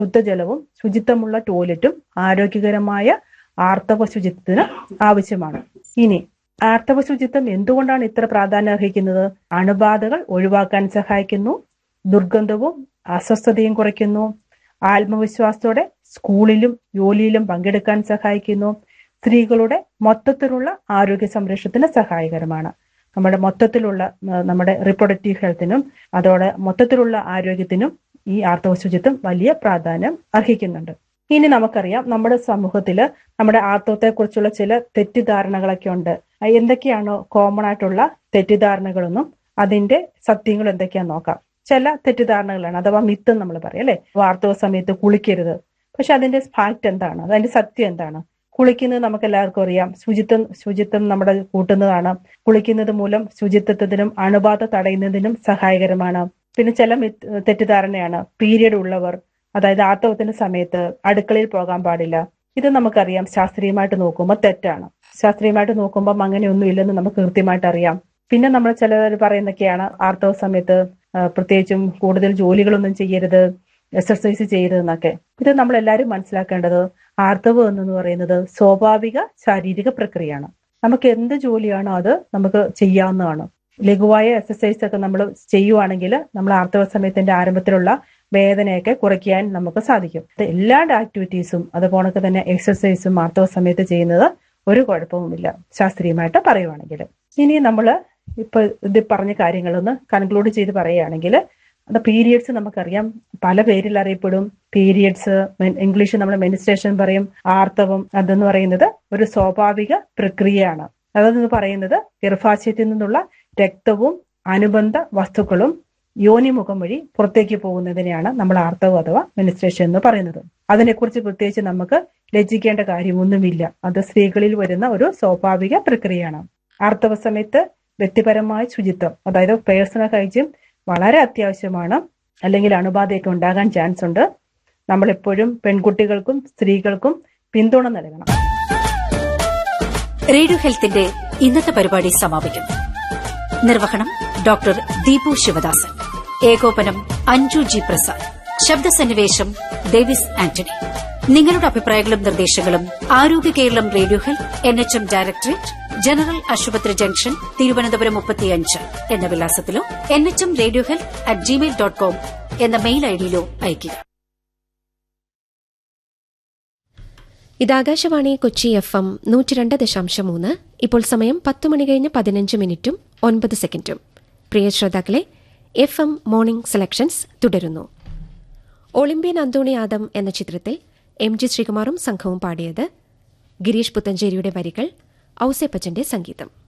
ശുദ്ധജലവും ശുചിത്വമുള്ള ടോയ്ലറ്റും ആരോഗ്യകരമായ ആർത്തവ ശുചിത്വത്തിന് ആവശ്യമാണ് ഇനി ആർത്തവ ശുചിത്വം എന്തുകൊണ്ടാണ് ഇത്ര പ്രാധാന്യം അർഹിക്കുന്നത് അണുബാധകൾ ഒഴിവാക്കാൻ സഹായിക്കുന്നു ദുർഗന്ധവും അസ്വസ്ഥതയും കുറയ്ക്കുന്നു ആത്മവിശ്വാസത്തോടെ സ്കൂളിലും ജോലിയിലും പങ്കെടുക്കാൻ സഹായിക്കുന്നു സ്ത്രീകളുടെ മൊത്തത്തിലുള്ള ആരോഗ്യ സംരക്ഷണത്തിന് സഹായകരമാണ് നമ്മുടെ മൊത്തത്തിലുള്ള ആ, നമ്മുടെ റിപ്രൊഡക്റ്റീവ് ഹെൽത്തിനും അതോടെ മൊത്തത്തിലുള്ള ആരോഗ്യത്തിനും ഈ ആർത്തവ ശുചിത്വം വലിയ പ്രാധാന്യം അർഹിക്കുന്നുണ്ട് ഇനി നമുക്കറിയാം നമ്മുടെ സമൂഹത്തില് നമ്മുടെ ആർത്തവത്തെ കുറിച്ചുള്ള ചില തെറ്റിദ്ധാരണകളൊക്കെ ഉണ്ട് ആ, എന്തൊക്കെയാണോ കോമൺ ആയിട്ടുള്ള തെറ്റിദ്ധാരണകളൊന്നും അതിന്റെ സത്യങ്ങൾ എന്തൊക്കെയാന്ന് നോക്കാം ചില തെറ്റിദ്ധാരണകളാണ് അഥവാ മിത്ത് നമ്മൾ പറയും അല്ലെ ആർത്തവ സമയത്ത് കുളിക്കരുത് പക്ഷെ അതിന്റെ ഫാക്ട് എന്താണ് അതിന്റെ സത്യം എന്താണ് കുളിക്കുന്നത് നമുക്ക് എല്ലാവർക്കും അറിയാം ശുചിത്വം ശുചിത്വം നമ്മുടെ കൂട്ടുന്നതാണ് കുളിക്കുന്നത് മൂലം ശുചിത്വത്തിനും അണുബാധ തടയുന്നതിനും സഹായകരമാണ് പിന്നെ ചില മിത്ത് തെറ്റിദ്ധാരണയാണ് പീരിയഡ് ഉള്ളവർ അതായത് ആർത്തവത്തിന്റെ സമയത്ത് അടുക്കളയിൽ പോകാൻ പാടില്ല ഇത് നമുക്കറിയാം ശാസ്ത്രീയമായിട്ട് നോക്കുമ്പോൾ തെറ്റാണ് ശാസ്ത്രീയമായിട്ട് നോക്കുമ്പോൾ അങ്ങനെയൊന്നും ഇല്ലെന്ന് നമുക്ക് കൃത്യമായിട്ട് അറിയാം പിന്നെ നമ്മൾ ചിലർ പറയുന്നൊക്കെയാണ് ആർത്തവ സമയത്ത് ആ, പ്രത്യേകിച്ചും കൂടുതൽ ജോലികളൊന്നും ചെയ്യരുത് എക്സർസൈസ് ചെയ്യരുതെന്നൊക്കെ ഇത് നമ്മൾ എല്ലാവരും മനസ്സിലാക്കേണ്ടത് ആർത്തവം എന്ന് പറയുന്നത് സ്വാഭാവിക ശാരീരിക പ്രക്രിയയാണ് നമുക്ക് എന്ത് ജോലിയാണോ അത് നമുക്ക് ചെയ്യാവുന്നതാണ് ലഘുവായ എക്സസൈസ് ഒക്കെ നമ്മൾ ചെയ്യുവാണെങ്കിൽ നമ്മൾ ആർത്തവ സമയത്തിന്റെ ആരംഭത്തിലുള്ള വേദനയൊക്കെ കുറയ്ക്കാൻ നമുക്ക് സാധിക്കും ഇത് എല്ലാ ആക്ടിവിറ്റീസും അതുപോലെ തന്നെ എക്സസൈസും ആർത്തവ സമയത്ത് ചെയ്യുന്നത് ഒരു കുഴപ്പവുമില്ല ശാസ്ത്രീയമായിട്ട് പറയുവാണെങ്കിൽ ഇനി നമ്മൾ ഇപ്പൊ ഇത് പറഞ്ഞ കാര്യങ്ങളൊന്ന് കൺക്ലൂഡ് ചെയ്ത് പറയുകയാണെങ്കിൽ അത് പീരിയഡ്സ് നമുക്കറിയാം പല പേരിൽ അറിയപ്പെടും പീരിയഡ്സ് ഇംഗ്ലീഷിൽ നമ്മൾ മെനിസ്ട്രേഷൻ പറയും ആർത്തവം അതെന്ന് പറയുന്നത് ഒരു സ്വാഭാവിക പ്രക്രിയയാണ് അതെന്ന് പറയുന്നത് ഗർഭാശയത്തിൽ നിന്നുള്ള രക്തവും അനുബന്ധ വസ്തുക്കളും യോനിമുഖം വഴി പുറത്തേക്ക് പോകുന്നതിനെയാണ് നമ്മൾ ആർത്തവം അഥവാ മെനിസ്ട്രേഷൻ എന്ന് പറയുന്നത് അതിനെക്കുറിച്ച് പ്രത്യേകിച്ച് നമുക്ക് ലജ്ജിക്കേണ്ട കാര്യമൊന്നുമില്ല അത് സ്ത്രീകളിൽ വരുന്ന ഒരു സ്വാഭാവിക പ്രക്രിയയാണ് ആർത്തവ സമയത്ത് വ്യക്തിപരമായ ശുചിത്വം അതായത് പേഴ്സണൽ ഹൈജീൻ വളരെ അത്യാവശ്യമാണ് അല്ലെങ്കിൽ അണുബാധയൊക്കെ ഉണ്ടാകാൻ ചാൻസ് ഉണ്ട് നമ്മൾ എപ്പോഴും പെൺകുട്ടികൾക്കും സ്ത്രീകൾക്കും പിന്തുണ നൽകണം റേഡിയോ ഹെൽത്തിന്റെ ഇന്നത്തെ പരിപാടി സമാപിക്കുന്നു നിർവഹണം ഡോക്ടർ ദീപു ശിവദാസൻ ഏകോപനം അഞ്ജു ജി പ്രസാദ് ശബ്ദസന്നിവേശം ഡേവിസ് ആന്റണി നിങ്ങളുടെ അഭിപ്രായങ്ങളും നിർദ്ദേശങ്ങളും Arogya Keralam radio health N H M directorate general ആശുപത്രി ജംഗ്ഷൻ തിരുവനന്തപുരം മുപ്പത്തിയഞ്ച് എന്ന വിലാസത്തിലോ N H M radio health at Gmail dot com എന്ന മെയിൽ ഐഡിയിലോ അയയ്ക്കുക ഇത് ആകാശവാണി കൊച്ചി എഫ് എം നൂറ്റി രണ്ട് ദശാംശം മൂന്ന് ഇപ്പോൾ സമയം പത്ത് മണി കഴിഞ്ഞ് പതിനഞ്ച് മിനിറ്റും ഒൻപത് സെക്കൻഡും പ്രിയ ശ്രോതാക്കളെ എഫ് എം മോർണിംഗ് സെലക്ഷൻസ് തുടരുന്നു ഒളിമ്പ്യൻ അന്തോണി ആദം എന്ന ചിത്രത്തിൽ എം ജി ശ്രീകുമാറും സംഘവും പാടിയത് ഗിരീഷ് പുത്തഞ്ചേരിയുടെ വരികൾ ഔസേപ്പച്ചന്റെ സംഗീതം